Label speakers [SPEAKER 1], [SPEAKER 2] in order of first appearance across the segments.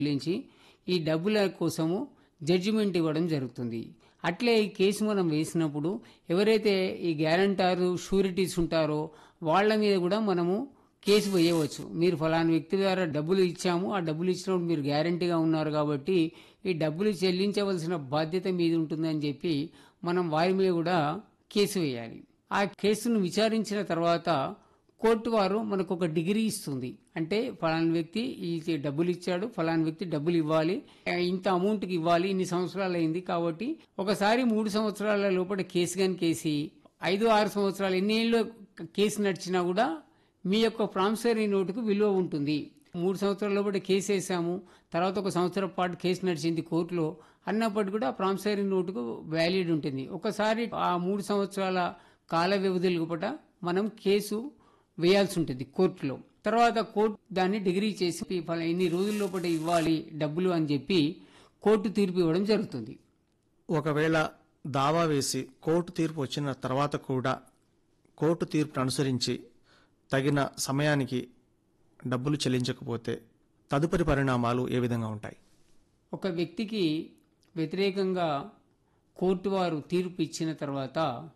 [SPEAKER 1] చెల్లించి ఈ డబ్బుల కోసము జడ్జిమెంట్ ఇవ్వడం జరుగుతుంది అట్లే ఈ కేసు మనం వేసినప్పుడు ఎవరైతే ఈ గ్యారంటారు షూరిటీస్ ఉంటారో వాళ్ళ మీద కూడా మనము కేసు వేయవచ్చు మీరు ఫలానా వ్యక్తి ద్వారా డబ్బులు ఇచ్చాము ఆ డబ్బులు ఇచ్చినప్పుడు మీరు గ్యారంటీగా ఉన్నారు కాబట్టి ఈ డబ్బులు చెల్లించవలసిన బాధ్యత మీద ఉంటుందని చెప్పి మనం వారి మీద కూడా కేసు వేయాలి ఆ కేసును విచారించిన తర్వాత కోర్టు వారు మనకు ఒక డిగ్రీ ఇస్తుంది అంటే ఫలానా వ్యక్తి ఈ డబ్బులు ఇచ్చాడు ఫలానా వ్యక్తి డబ్బులు ఇవ్వాలి ఆ, ఇంత అమౌంట్కి ఇవ్వాలి ఇన్ని సంవత్సరాలు అయింది కాబట్టి ఒకసారి మూడు సంవత్సరాల లోపల కేసు కానీ కేసి ఐదు ఆరు సంవత్సరాలు ఎన్ని ఏళ్ళు కేసు నడిచినా కూడా మీ యొక్క ప్రామిసరీ నోటుకు విలువ ఉంటుంది మూడు సంవత్సరాల లోపల కేసు వేసాము తర్వాత ఒక సంవత్సరం పాటు కేసు నడిచింది కోర్టులో అన్నప్పటికీ కూడా ప్రామిసరీ నోటుకు వ్యాలిడ్ ఉంటుంది ఒకసారి ఆ మూడు సంవత్సరాల కాల వ్యవధి లోపల మనం కేసు వేయాల్సి ఉంటుంది కోర్టులో తర్వాత కోర్టు దాన్ని డిగ్రీ చేసి ఫలా ఇన్ని రోజుల లోపల ఇవ్వాలి డబ్బులు అని చెప్పి కోర్టు తీర్పు ఇవ్వడం జరుగుతుంది
[SPEAKER 2] ఒకవేళ దావా వేసి కోర్టు తీర్పు వచ్చిన తర్వాత కూడా కోర్టు తీర్పును అనుసరించి తగిన సమయానికి డబ్బులు చెల్లించకపోతే తదుపరి పరిణామాలు ఏ విధంగా ఉంటాయి
[SPEAKER 1] ఒక వ్యక్తికి వ్యతిరేకంగా కోర్టు వారు తీర్పు ఇచ్చిన తర్వాత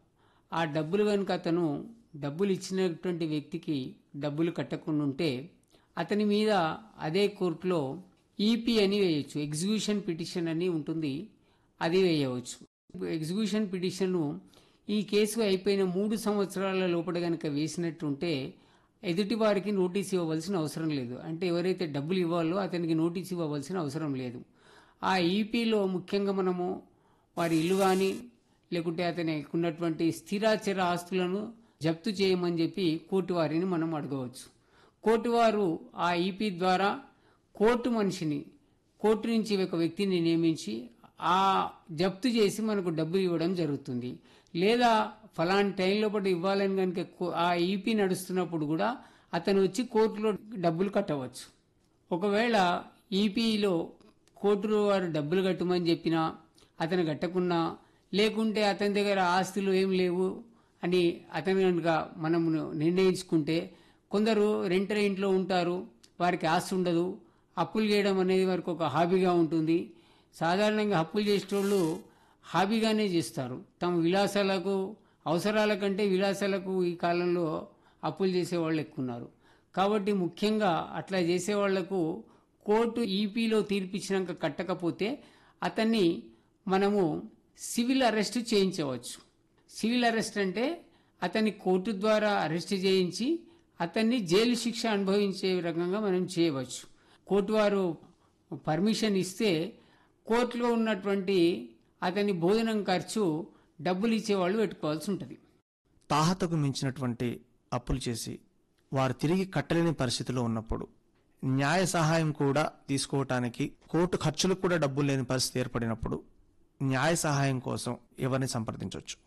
[SPEAKER 1] ఆ డబ్బులు కనుక అతను డబ్బులు ఇచ్చినటువంటి వ్యక్తికి డబ్బులు కట్టకుండా ఉంటే అతని మీద అదే కోర్టులో ఈపీ అని వేయచ్చు ఎగ్జిక్యూషన్ పిటిషన్ అని ఉంటుంది అది వేయవచ్చు ఎగ్జిక్యూషన్ పిటిషన్ ఈ కేసు అయిపోయిన మూడు సంవత్సరాల లోపల కనుక వేసినట్టుంటే ఎదుటి వారికి నోటీస్ ఇవ్వవలసిన అవసరం లేదు అంటే ఎవరైతే డబ్బులు ఇవ్వాలో అతనికి నోటీస్ ఇవ్వవలసిన అవసరం లేదు ఆ ఈపీలో ముఖ్యంగా మనము వారి ఇల్లు కానీ లేకుంటే అతనికి ఉన్నటువంటి స్థిరాచర ఆస్తులను జప్తు చేయమని చెప్పి కోర్టు వారిని మనం అడగవచ్చు కోర్టు వారు ఆ ఈపీ ద్వారా కోర్టు మనిషిని కోర్టు నుంచి ఒక వ్యక్తిని నియమించి ఆ జప్తు చేసి మనకు డబ్బులు ఇవ్వడం జరుగుతుంది లేదా ఫలాని టైంలో పాటు ఇవ్వాలని కనుక కో- ఆ ఈపీ నడుస్తున్నప్పుడు కూడా అతను వచ్చి కోర్టులో డబ్బులు కట్టవచ్చు ఒకవేళ ఈపీలో కోర్టు వారు డబ్బులు కట్టమని చెప్పినా అతను కట్టకున్నా లేకుంటే అతని దగ్గర ఆస్తులు ఏం లేవు అని అతను కనుక మనము నిర్ణయించుకుంటే కొందరు రెంటల్ ఇంట్లో ఉంటారు వారికి ఆస్తి ఉండదు అప్పులు చేయడం అనేది వారికి ఒక హాబీగా ఉంటుంది సాధారణంగా అప్పులు చేసేటోళ్ళు హాబీగానే చేస్తారు తమ విలాసాలకు అవసరాల కంటే విలాసాలకు ఈ కాలంలో అప్పులు చేసేవాళ్ళు ఎక్కువ ఉన్నారు కాబట్టి ముఖ్యంగా అట్లా చేసేవాళ్లకు కోర్టు ఈపీలో తీర్పిచ్చినాక కట్టకపోతే అతన్ని మనము సివిల్ అరెస్ట్ చేయించవచ్చు సివిల్ అరెస్ట్ అంటే అతన్ని కోర్టు ద్వారా అరెస్ట్ చేయించి అతన్ని జైలు శిక్ష అనుభవించే రకంగా మనం చేయవచ్చు కోర్టు వారు పర్మిషన్ ఇస్తే కోర్టులో ఉన్నటువంటి అతని భోజనం ఖర్చు డబ్బులు ఇచ్చేవాళ్ళు పెట్టుకోవాల్సి ఉంటుంది
[SPEAKER 2] తాహతకు మించినటువంటి అప్పులు చేసి వారు తిరిగి కట్టలేని పరిస్థితిలో ఉన్నప్పుడు న్యాయ సహాయం కూడా తీసుకోవటానికి కోర్టు ఖర్చులకు కూడా డబ్బులు లేని పరిస్థితి ఏర్పడినప్పుడు న్యాయ సహాయం కోసం ఎవరిని సంప్రదించవచ్చు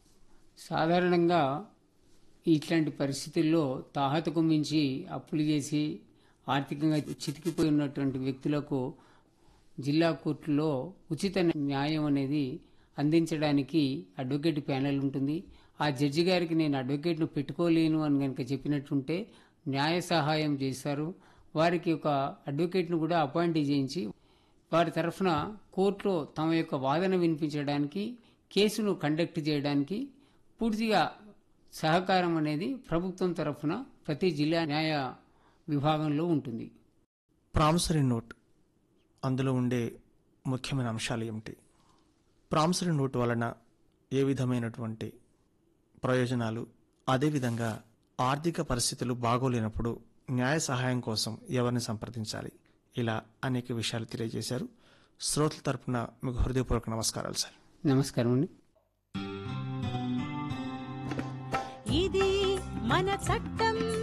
[SPEAKER 1] సాధారణంగా ఇట్లాంటి పరిస్థితుల్లో తాహతకు మించి అప్పులు చేసి ఆర్థికంగా చితికిపోయి ఉన్నటువంటి వ్యక్తులకు జిల్లా కోర్టులో ఉచిత న్యాయం అనేది అందించడానికి అడ్వకేట్ ప్యానెల్ ఉంటుంది ఆ జడ్జి గారికి నేను అడ్వకేట్ను పెట్టుకోలేను అని కనుక చెప్పినట్టుంటే న్యాయ సహాయం చేస్తారు వారికి ఒక అడ్వకేట్ను కూడా అపాయింట్ చేయించి వారి తరఫున కోర్టులో తమ యొక్క వాదన వినిపించడానికి కేసును కండక్ట్ చేయడానికి పూర్తిగా సహకారం అనేది ప్రభుత్వం తరఫున ప్రతి జిల్లా న్యాయ విభాగంలో ఉంటుంది
[SPEAKER 2] ప్రామిసరీ నోట్ అందులో ఉండే ముఖ్యమైన అంశాలు ఏమిటి ప్రామిసరీ నోట్ వలన ఏ విధమైనటువంటి ప్రయోజనాలు అదేవిధంగా ఆర్థిక పరిస్థితులు బాగోలేనప్పుడు న్యాయ సహాయం కోసం ఎవరిని సంప్రదించాలి ఇలా అనేక విషయాలు తెలియజేశారు శ్రోతల తరపున మీకు హృదయపూర్వక నమస్కారాలు సార్
[SPEAKER 1] నమస్కారం అండి
[SPEAKER 3] ఇది మన చట్టం